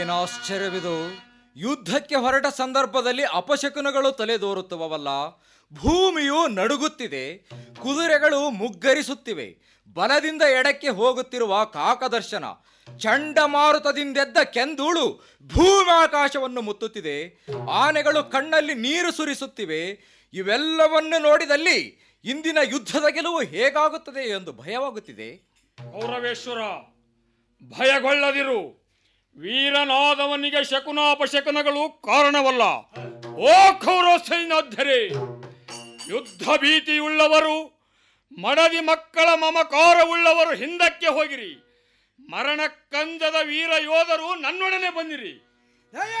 ಏನಾಶ್ಚರ್ಯವಿದು ಯುದ್ಧಕ್ಕೆ ಹೊರಟ ಸಂದರ್ಭದಲ್ಲಿ ಅಪಶಕುನಗಳು ತಲೆದೋರುತ್ತವಲ್ಲ ಭೂಮಿಯು ನಡುಗುತ್ತಿದೆ ಕುದುರೆಗಳು ಮುಗ್ಗರಿಸುತ್ತಿವೆ ಬಲದಿಂದ ಎಡಕ್ಕೆ ಹೋಗುತ್ತಿರುವ ಕಾಕದರ್ಶನ ಚಂಡಮಾರುತದಿಂದೆದ್ದ ಕೆಂದೂಳು ಭೂಮಾಕಾಶವನ್ನು ಮುತ್ತುತ್ತಿದೆ ಆನೆಗಳು ಕಣ್ಣಲ್ಲಿ ನೀರು ಸುರಿಸುತ್ತಿವೆ ಇವೆಲ್ಲವನ್ನು ನೋಡಿದಲ್ಲಿ ಇಂದಿನ ಯುದ್ಧದ ಗೆಲುವು ಹೇಗಾಗುತ್ತದೆ ಎಂದು ಭಯವಾಗುತ್ತಿದೆ ಕೌರವೇಶ್ವರ ಭಯಗೊಳ್ಳದಿರು ವೀರನಾದವನಿಗೆ ಶಕುನಾಪಶಕನಗಳು ಕಾರಣವಲ್ಲ ಓ ಕೌರವ ಸೈನ್ಯೋದ್ಧರೆ ಯುದ್ಧ ಭೀತಿಯುಳ್ಳವರು ಮಡದಿ ಮಕ್ಕಳ ಮಮಕಾರವುಳ್ಳವರು ಹಿಂದಕ್ಕೆ ಹೋಗಿರಿ ಮರಣಕ್ಕಂದದ ವೀರ ಯೋಧರು ನನ್ನೊಡನೆ ಬಂದಿರಿ